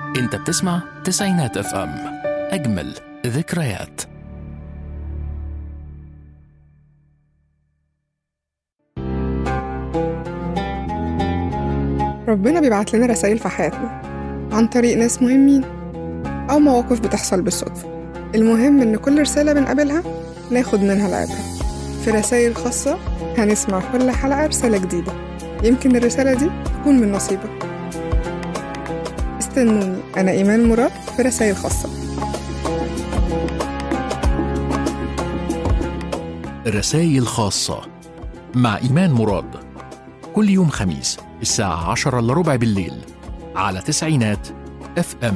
انت بتسمع تسعينات اف ام اجمل ذكريات ربنا بيبعت لنا رسائل في حياتنا عن طريق ناس مهمين أو مواقف بتحصل بالصدفة المهم إن كل رسالة بنقابلها ناخد منها العبرة في رسائل خاصة هنسمع كل حلقة رسالة جديدة يمكن الرسالة دي تكون من نصيبك استنوني أنا إيمان مراد في رسائل خاصة رسائل خاصة مع إيمان مراد كل يوم خميس الساعة عشرة إلا ربع بالليل على تسعينات اف ام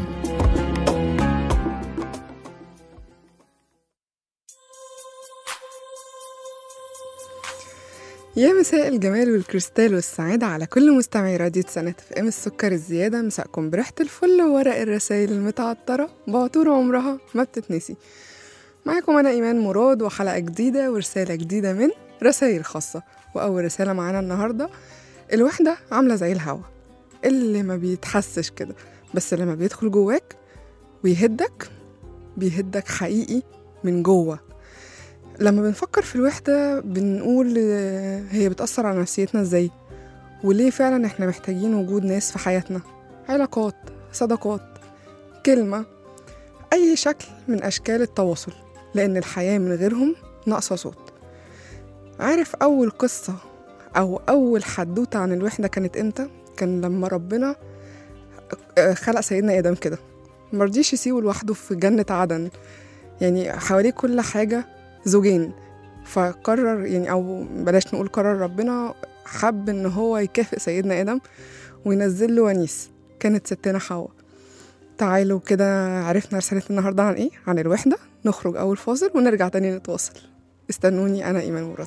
يا مساء الجمال والكريستال والسعادة على كل مستمعي راديو سنة في ام السكر الزيادة مساءكم بريحة الفل وورق الرسايل المتعطرة بعطور عمرها ما بتتنسي معاكم أنا إيمان مراد وحلقة جديدة ورسالة جديدة من رسائل خاصة وأول رسالة معانا النهاردة الوحدة عاملة زي الهوا اللي ما بيتحسش كده بس لما بيدخل جواك ويهدك بيهدك حقيقي من جوه لما بنفكر في الوحدة بنقول آه، هي بتأثر على نفسيتنا ازاي وليه فعلا احنا محتاجين وجود ناس في حياتنا علاقات صداقات كلمة أي شكل من أشكال التواصل لأن الحياة من غيرهم ناقصة صوت عارف أول قصة أو أول حدوتة عن الوحدة كانت إمتى؟ كان لما ربنا آه، خلق سيدنا آدم كده مرضيش يسيبه لوحده في جنة عدن يعني حواليه كل حاجة زوجين فقرر يعني أو بلاش نقول قرر ربنا حب إن هو يكافئ سيدنا آدم وينزل له ونيس كانت ستنا حواء تعالوا كده عرفنا رسالة النهاردة عن إيه؟ عن الوحدة نخرج أول فاصل ونرجع تاني نتواصل استنوني أنا إيمان مراد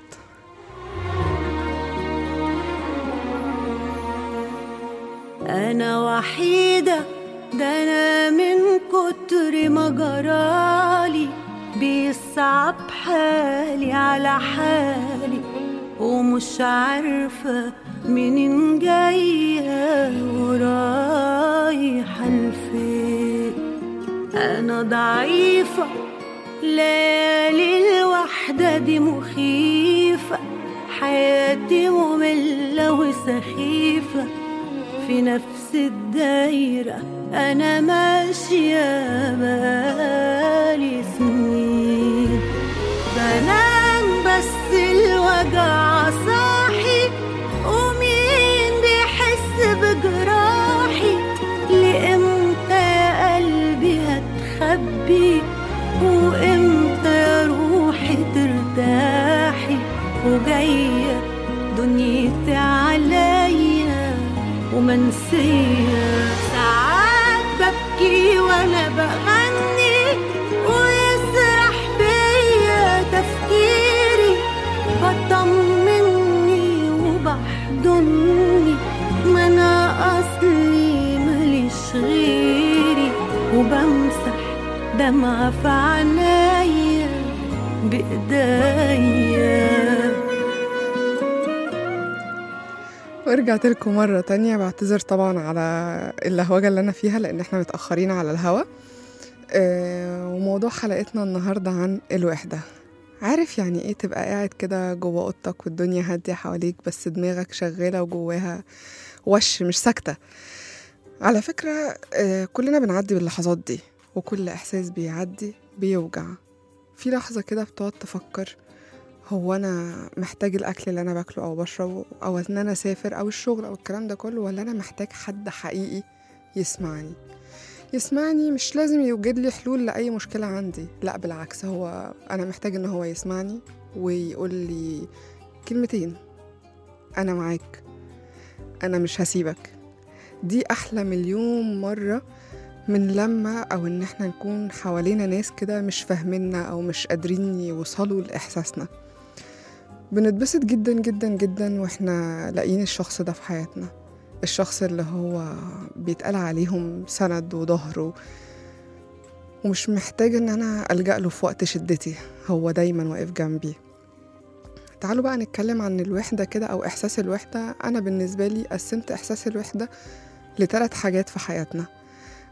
أنا وحيدة ده أنا من كتر ما جرالي بيصعب حالي على حالي ومش عارفة منين جاية ورايحة لفين أنا ضعيفة ليالي الوحدة دي مخيفة حياتي مملة وسخيفة في نفس الدايرة أنا ماشية بقالي سنين بنام بس الوجع صاحي ومين بيحس بجراحي لإمتى يا قلبي هتخبي وإمتى يا روحي ترتاحي وجاية دنيتي عليا ومنسية ساعات ببكي وانا بغني ويسرح بيا تفكيري بطمني وبحضني ما انا اصلي ماليش غيري وبمسح دمعة في عينيا بايديا ورجعت لكم مرة تانية بعتذر طبعا على اللهوجة اللي أنا فيها لأن احنا متأخرين على الهوا آه، وموضوع حلقتنا النهاردة عن الوحدة عارف يعني ايه تبقى قاعد كده جوه اوضتك والدنيا هادية حواليك بس دماغك شغالة وجواها وش مش ساكتة على فكرة آه، كلنا بنعدي باللحظات دي وكل إحساس بيعدي بيوجع في لحظة كده بتقعد تفكر هو انا محتاج الاكل اللي انا باكله او بشربه او ان انا اسافر او الشغل او الكلام ده كله ولا انا محتاج حد حقيقي يسمعني يسمعني مش لازم يوجد لي حلول لاي مشكله عندي لا بالعكس هو انا محتاج ان هو يسمعني ويقول لي كلمتين انا معاك انا مش هسيبك دي احلى مليون مره من لما او ان احنا نكون حوالينا ناس كده مش فاهميننا او مش قادرين يوصلوا لاحساسنا بنتبسط جدا جدا جدا واحنا لاقيين الشخص ده في حياتنا الشخص اللي هو بيتقال عليهم سند وظهر و- ومش محتاج ان انا ألجأ له في وقت شدتي هو دايما واقف جنبي تعالوا بقى نتكلم عن الوحدة كده أو إحساس الوحدة أنا بالنسبة لي قسمت إحساس الوحدة لثلاث حاجات في حياتنا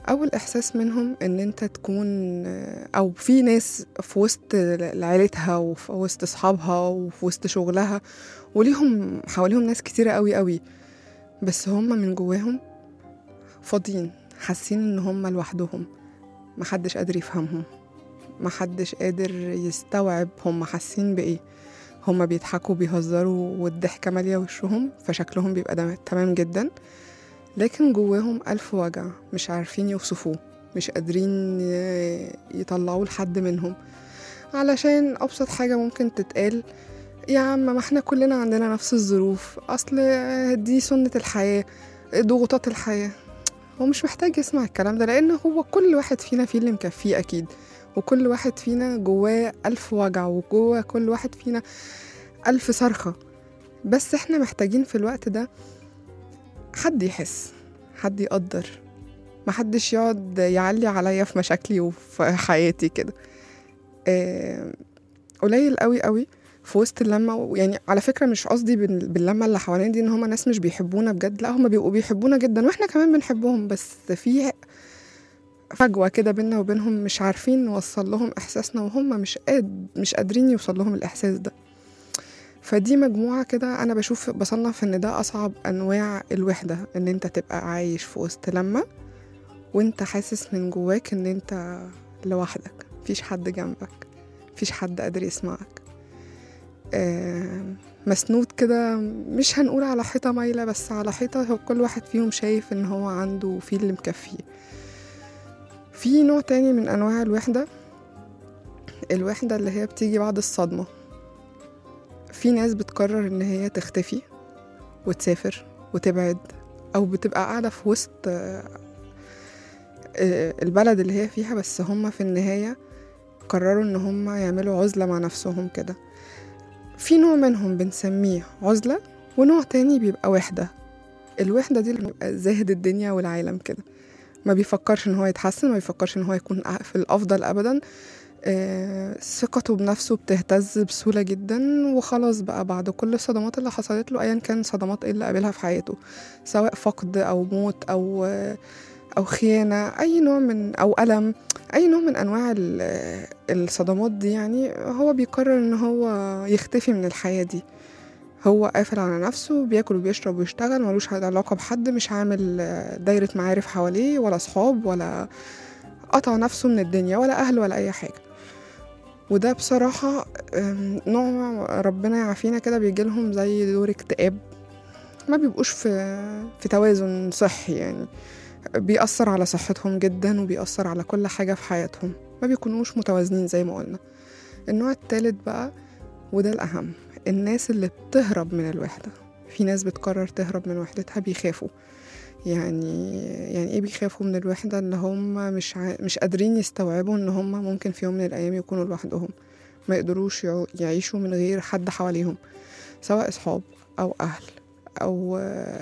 اول احساس منهم ان انت تكون او في ناس في وسط عيلتها وفي وسط اصحابها وفي وسط شغلها وليهم حواليهم ناس كتيرة قوي قوي بس هم من جواهم فاضيين حاسين ان هم لوحدهم محدش قادر يفهمهم محدش قادر يستوعب هم حاسين بايه هما بيضحكوا بيهزروا والضحكة مالية وشهم فشكلهم بيبقى ده تمام جدا لكن جواهم ألف وجع مش عارفين يوصفوه مش قادرين ي- يطلعوه لحد منهم علشان أبسط حاجة ممكن تتقال يا عم ما احنا كلنا عندنا نفس الظروف أصل دي سنة الحياة ضغوطات الحياة هو مش محتاج يسمع الكلام ده لأن هو كل واحد فينا فيه اللي مكفيه أكيد وكل واحد فينا جواه ألف وجع وجوه كل واحد فينا ألف صرخة بس احنا محتاجين في الوقت ده حد يحس حد يقدر محدش يقعد يعلي عليا في مشاكلي وفي حياتي كده آه، قليل قوي قوي في وسط اللمة يعني على فكرة مش قصدي بال- باللمة اللي حوالين دي ان هما ناس مش بيحبونا بجد لا هما بيبقوا بيحبونا جدا واحنا كمان بنحبهم بس في فجوة كده بينا وبينهم مش عارفين نوصل لهم إحساسنا وهم مش قاد مش قادرين يوصل لهم الإحساس ده فدي مجموعة كده أنا بشوف بصنف إن ده أصعب أنواع الوحدة إن أنت تبقى عايش في وسط لمة وأنت حاسس من جواك إن أنت لوحدك مفيش حد جنبك مفيش حد قادر يسمعك آه، مسنود كده مش هنقول على حيطة مايلة بس على حيطة هو كل واحد فيهم شايف إن هو عنده فيه اللي مكفيه في نوع تاني من أنواع الوحدة الوحدة اللي هي بتيجي بعد الصدمة في ناس بتقرر إن هي تختفي وتسافر وتبعد أو بتبقى قاعدة في وسط آه، آه، البلد اللي هي فيها بس هم في النهاية قرروا إن هم يعملوا عزلة مع نفسهم كده في نوع منهم بنسميه عزلة ونوع تاني بيبقى وحدة الوحدة دي اللي بيبقى زاهد الدنيا والعالم كده ما بيفكرش ان هو يتحسن ما بيفكرش ان هو يكون في الافضل ابدا آه، ثقته بنفسه بتهتز بسهولة جدا وخلاص بقى بعد كل الصدمات اللي حصلت له ايا كان صدمات ايه اللي قابلها في حياته سواء فقد او موت او آه، او خيانة اي نوع من او الم اي نوع من انواع ال- الصدمات دي يعني هو بيقرر ان هو يختفي من الحياة دي هو قافل على نفسه بياكل وبيشرب ويشتغل ملوش علاقة بحد مش عامل آه، دايرة معارف حواليه ولا صحاب ولا قطع نفسه من الدنيا ولا أهل ولا أي حاجة وده بصراحة آم، نوع ربنا يعافينا كده بيجيلهم زي دور اكتئاب ما بيبقوش في في توازن صحي يعني بيأثر على صحتهم جدا وبيأثر على كل حاجة في حياتهم ما بيكونوش متوازنين زي ما قلنا النوع التالت بقى وده الأهم الناس اللي بتهرب من الوحدة في ناس بتقرر تهرب من وحدتها بيخافوا يعني يعني ايه بيخافوا من الوحدة ان هم مش ع... مش قادرين يستوعبوا ان هم ممكن في يوم من الايام يكونوا لوحدهم ما يقدروش يعو- يعيشوا من غير حد حواليهم سواء اصحاب او اهل او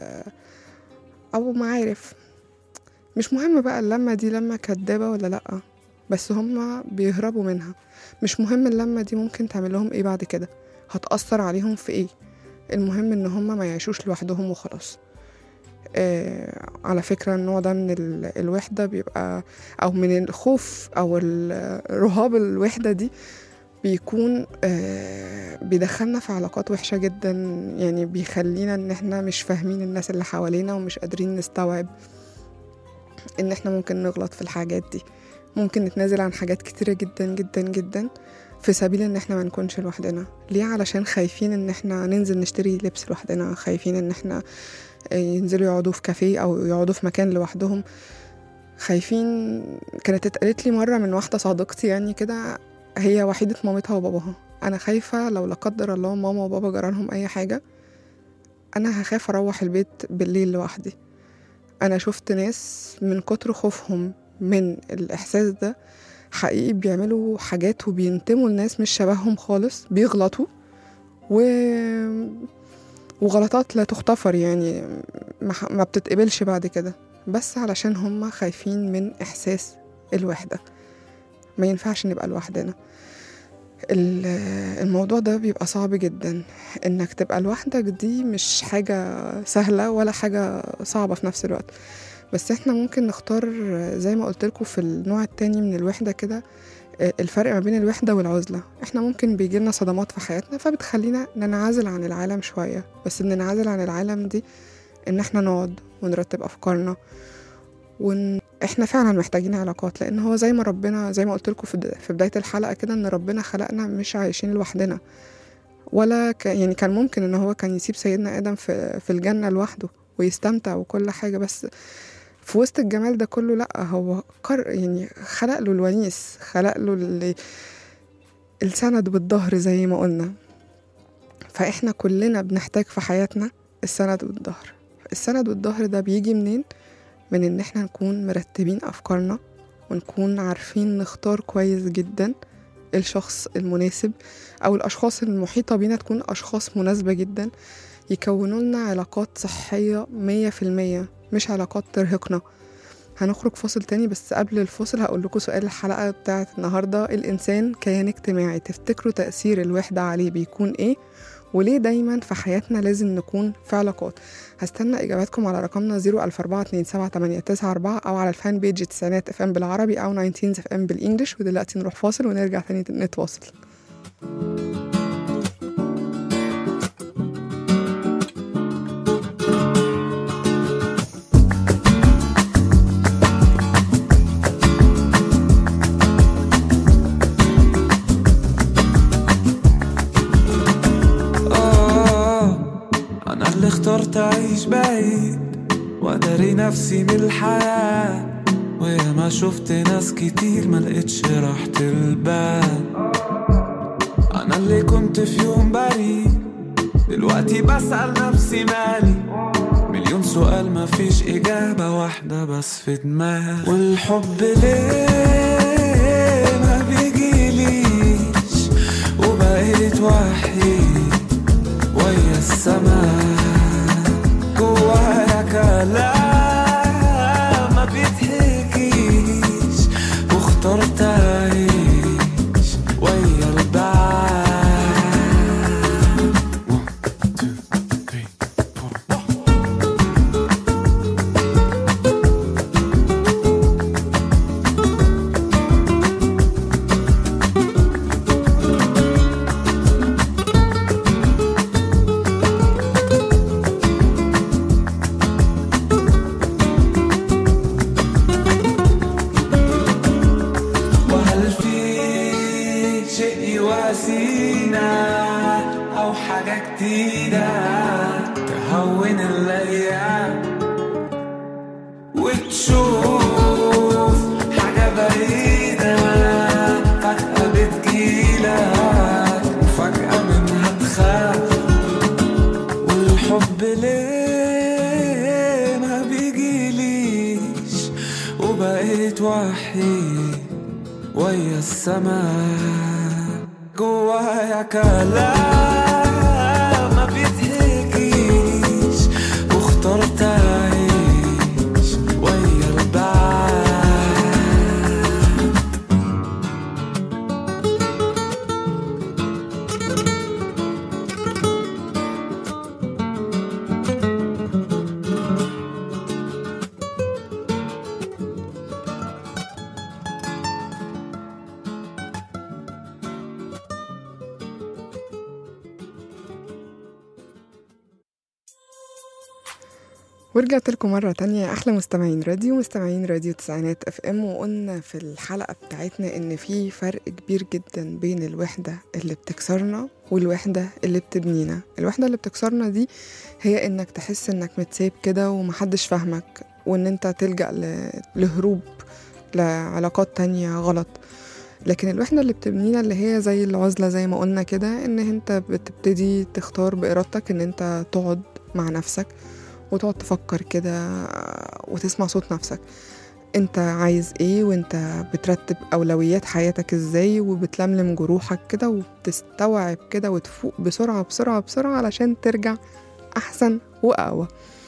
او معارف مش مهم بقى اللمة دي لمة كدابة ولا لأ بس هم بيهربوا منها مش مهم اللمة دي ممكن تعمل لهم ايه بعد كده هتأثر عليهم في ايه المهم ان هم ما يعيشوش لوحدهم وخلاص آه على فكرة النوع ده من ال- الوحدة بيبقى أو من الخوف أو ال- رهاب الوحدة دي بيكون آه بيدخلنا في علاقات وحشة جدا يعني بيخلينا إن احنا مش فاهمين الناس اللي حوالينا ومش قادرين نستوعب إن احنا ممكن نغلط في الحاجات دي ممكن نتنازل عن حاجات كتيرة جدا جدا جدا في سبيل ان احنا ما نكونش لوحدنا ليه علشان خايفين ان احنا ننزل نشتري لبس لوحدنا خايفين ان احنا ينزلوا يقعدوا في كافيه او يقعدوا في مكان لوحدهم خايفين كانت اتقالت لي مره من واحده صديقتي يعني كده هي وحيده مامتها وباباها انا خايفه لو لا قدر الله ماما وبابا جرالهم اي حاجه انا هخاف اروح البيت بالليل لوحدي انا شفت ناس من كتر خوفهم من الاحساس ده حقيقي بيعملوا حاجات وبينتموا لناس مش شبههم خالص بيغلطوا و وغلطات لا تغتفر يعني ما ح- ما بتتقبلش بعد كده بس علشان هم خايفين من إحساس الوحدة ما ينفعش نبقى لوحدنا ال- الموضوع ده بيبقى صعب جدا انك تبقى لوحدك دي مش حاجة سهلة ولا حاجة صعبة في نفس الوقت بس احنا ممكن نختار آه، زي ما قلت لكم في النوع التاني من الوحدة كده آه، الفرق ما بين الوحدة والعزلة احنا ممكن بيجيلنا صدمات في حياتنا فبتخلينا ننعزل عن العالم شوية بس ان ننعزل عن العالم دي ان احنا نقعد ونرتب افكارنا وان احنا فعلا محتاجين علاقات لان هو زي ما ربنا زي ما قلت لكم في بد- في بدايه الحلقه كده ان ربنا خلقنا مش عايشين لوحدنا ولا ك... يعني كان ممكن ان هو كان يسيب سيدنا ادم في في الجنه لوحده ويستمتع وكل حاجه بس في وسط الجمال ده كله لا هو قر يعني خلق له الونيس خلق له اللي السند بالظهر زي ما قلنا فاحنا كلنا بنحتاج في حياتنا السند والظهر السند والظهر ده بيجي منين من ان احنا نكون مرتبين افكارنا ونكون عارفين نختار كويس جدا الشخص المناسب او الاشخاص المحيطة بينا تكون اشخاص مناسبة جدا يكونوا لنا علاقات صحية مية في المية مش علاقات ترهقنا هنخرج فاصل تاني بس قبل الفاصل هقول لكم سؤال الحلقة بتاعت النهاردة الإنسان كيان اجتماعي تفتكروا تأثير الوحدة عليه بيكون إيه وليه دايما في حياتنا لازم نكون في علاقات هستنى إجاباتكم على رقمنا 004278994 أو على الفان بيج تسعينات اف ام بالعربي أو 19 اف ام بالإنجلش ودلوقتي نروح فاصل ونرجع تاني نتواصل آه أنا اللي اخترت أعيش بعيد وأداري نفسي من الحياة ويا ما شفت ناس كتير ما لقيتش راحة البال أنا اللي كنت في يوم بريء دلوقتي بسأل نفسي مالي مليون سؤال ما فيش إجابة واحدة بس في دماغي والحب ليه ما بيجيليش وبقيت وحيد ويا السماء جوايا كلام ما بيتحكيش واخترت اعيش ويا البعاد One, two, three, four. وهل في شيء يواسينا أو حاجة جديدة تهون الأيام وتشوف حاجة بعيدة فجأة بتجيلك وفجأة منها تخاف والحب ليه ما بيجيليش وبقيت وحيد ويا السماء جوايا كلام ما بيتحكيش واخترت اعيش ويا البعاد ورجعت لكم مرة تانية يا أحلى مستمعين راديو مستمعين راديو تسعينات اف ام وقلنا في الحلقة بتاعتنا إن في فرق كبير جدا بين الوحدة اللي بتكسرنا والوحدة اللي بتبنينا الوحدة اللي بتكسرنا دي هي إنك تحس إنك متساب كده ومحدش فاهمك وإن أنت تلجأ ل- لهروب لعلاقات تانية غلط لكن الوحدة اللي بتبنينا اللي هي زي العزلة زي ما قلنا كده إن أنت بتبتدي تختار بإرادتك إن أنت تقعد مع نفسك وتقعد تفكر كده وتسمع صوت نفسك انت عايز ايه وانت بترتب اولويات حياتك ازاي وبتلملم جروحك كده وبتستوعب كده وتفوق بسرعة بسرعة بسرعة علشان ترجع احسن واقوى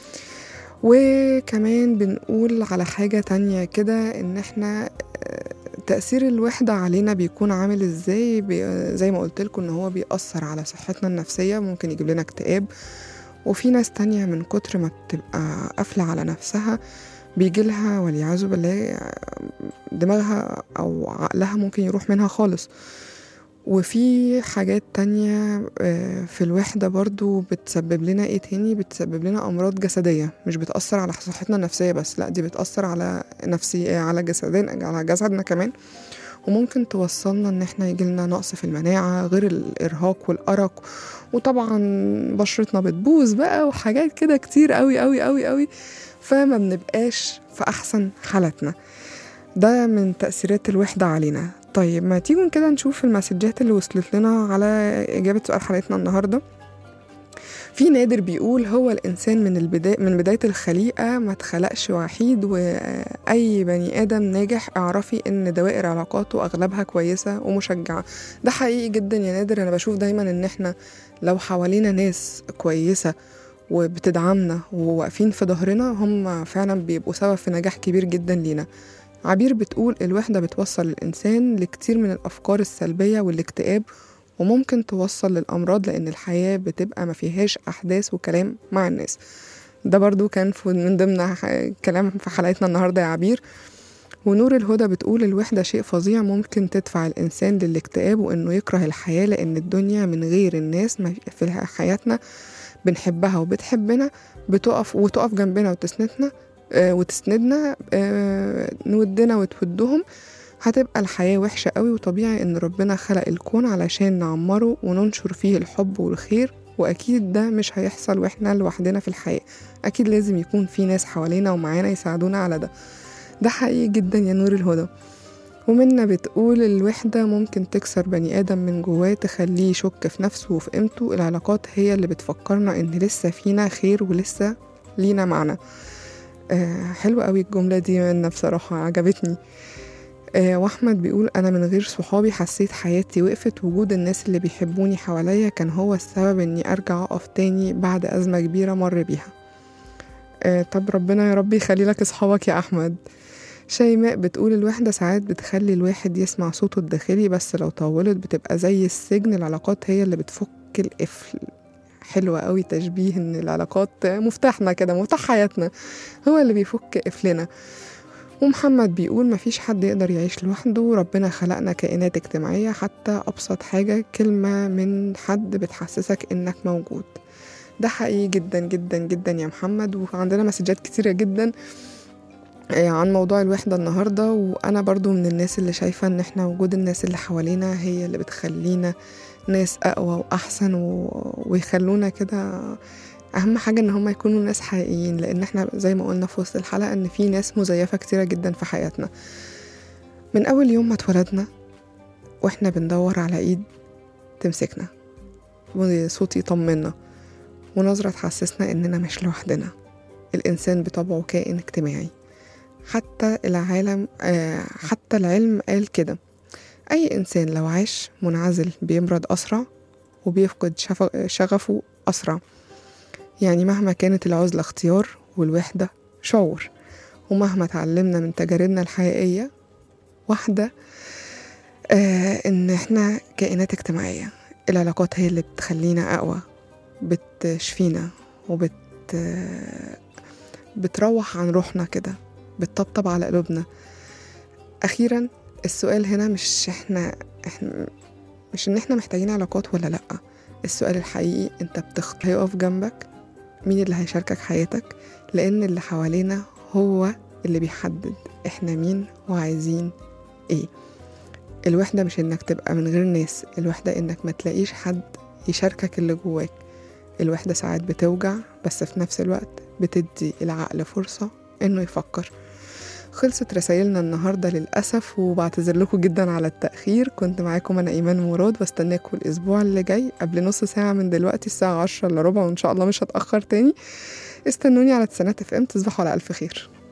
وكمان بنقول على حاجة تانية كده ان احنا آه، تأثير الوحدة علينا بيكون عامل ازاي بي- زي ما قلت لكم ان هو بيأثر على صحتنا النفسية ممكن يجيب لنا اكتئاب وفي ناس تانية من كتر ما بتبقى قافلة على نفسها بيجي لها والعياذ بالله دماغها أو عقلها ممكن يروح منها خالص وفي حاجات تانية آه، في الوحدة برضو بتسبب لنا ايه تاني بتسبب لنا أمراض جسدية مش بتأثر على صحتنا النفسية بس لا دي بتأثر على نفسي على جسدنا على جسدنا كمان وممكن توصلنا ان احنا يجيلنا نقص في المناعة غير الإرهاق والأرق وطبعا بشرتنا بتبوظ بقى وحاجات كده كتير قوي قوي قوي قوي فما بنبقاش في أحسن حالتنا ده من تأثيرات الوحدة علينا طيب ما تيجوا كده نشوف المسجات اللي وصلت لنا على إجابة سؤال حلقتنا النهاردة في نادر بيقول هو الإنسان من البداية من بداية الخليقة ما اتخلقش وحيد وأي بني آدم ناجح اعرفي إن دوائر علاقاته أغلبها كويسة ومشجعة ده حقيقي جدا يا نادر أنا بشوف دايما إن إحنا لو حوالينا ناس كويسة وبتدعمنا وواقفين في ظهرنا هم فعلا بيبقوا سبب في نجاح كبير جدا لينا عبير بتقول الوحدة بتوصل الإنسان لكتير من الأفكار السلبية والاكتئاب وممكن توصل للأمراض لأن الحياة بتبقى ما فيهاش أحداث وكلام مع الناس ده برضو كان في من ضمن ح- كلام في حلقتنا النهاردة يا عبير ونور الهدى بتقول الوحدة شيء فظيع ممكن تدفع الإنسان للاكتئاب وإنه يكره الحياة لأن الدنيا من غير الناس ما في حياتنا بنحبها وبتحبنا بتقف وتقف جنبنا وتسندنا آه، وتسندنا آه، نودنا وتودهم هتبقى الحياة وحشة قوي وطبيعي إن ربنا خلق الكون علشان نعمره وننشر فيه الحب والخير وأكيد ده مش هيحصل وإحنا لوحدنا في الحياة أكيد لازم يكون في ناس حوالينا ومعانا يساعدونا على ده ده حقيقي جدا يا نور الهدى ومنا بتقول الوحدة ممكن تكسر بني آدم من جواه تخليه يشك في نفسه وفي قيمته العلاقات هي اللي بتفكرنا إن لسه فينا خير ولسه لينا معنى آه حلوة قوي الجملة دي منا بصراحة عجبتني آه واحمد بيقول انا من غير صحابي حسيت حياتي وقفت وجود الناس اللي بيحبوني حواليا كان هو السبب اني ارجع اقف تاني بعد ازمه كبيره مر بيها آه طب ربنا يا رب يخلي لك اصحابك يا احمد شيماء بتقول الوحدة ساعات بتخلي الواحد يسمع صوته الداخلي بس لو طولت بتبقى زي السجن العلاقات هي اللي بتفك القفل حلوة قوي تشبيه ان العلاقات مفتاحنا كده مفتاح حياتنا هو اللي بيفك قفلنا ومحمد بيقول مفيش حد يقدر يعيش لوحده ربنا خلقنا كائنات اجتماعية حتى أبسط حاجة كلمة من حد بتحسسك إنك موجود ده حقيقي جدا جدا جدا يا محمد وعندنا مسجات كتيرة جدا آه، عن موضوع الوحدة النهاردة وأنا برضو من الناس اللي شايفة إن إحنا وجود الناس اللي حوالينا هي اللي بتخلينا ناس أقوى وأحسن و... ويخلونا كده اهم حاجه ان هم يكونوا ناس حقيقيين لان احنا زي ما قلنا في وسط الحلقه ان في ناس مزيفه كتيره جدا في حياتنا من اول يوم ما اتولدنا واحنا بندور على ايد تمسكنا وصوت يطمنا ونظرة تحسسنا إننا مش لوحدنا الإنسان بطبعه كائن اجتماعي حتى العالم آه حتى العلم قال كده أي إنسان لو عاش منعزل بيمرض أسرع وبيفقد شف- شغفه أسرع يعني مهما كانت العزلة اختيار والوحدة شعور ومهما اتعلمنا من تجاربنا الحقيقية واحدة آه إن إحنا كائنات اجتماعية العلاقات هي اللي بتخلينا أقوى بتشفينا وبت آه، بتروح عن روحنا كده بتطبطب على قلوبنا أخيرا السؤال هنا مش إحنا إحنا مش إن إحنا محتاجين علاقات ولا لأ السؤال الحقيقي أنت بتختار هيقف جنبك مين اللي هيشاركك حياتك لأن اللي حوالينا هو اللي بيحدد إحنا مين وعايزين إيه الوحدة مش إنك تبقى من غير ناس الوحدة إنك ما تلاقيش حد يشاركك اللي جواك الوحدة ساعات بتوجع بس في نفس الوقت بتدي العقل فرصة إنه يفكر خلصت رسايلنا النهاردة للأسف وبعتذر لكم جدا على التأخير كنت معاكم أنا إيمان مراد واستناكم الأسبوع اللي جاي قبل نص ساعة من دلوقتي الساعة عشرة إلا ربع وإن شاء الله مش هتأخر تاني استنوني على تسعينات اف ام تصبحوا على ألف خير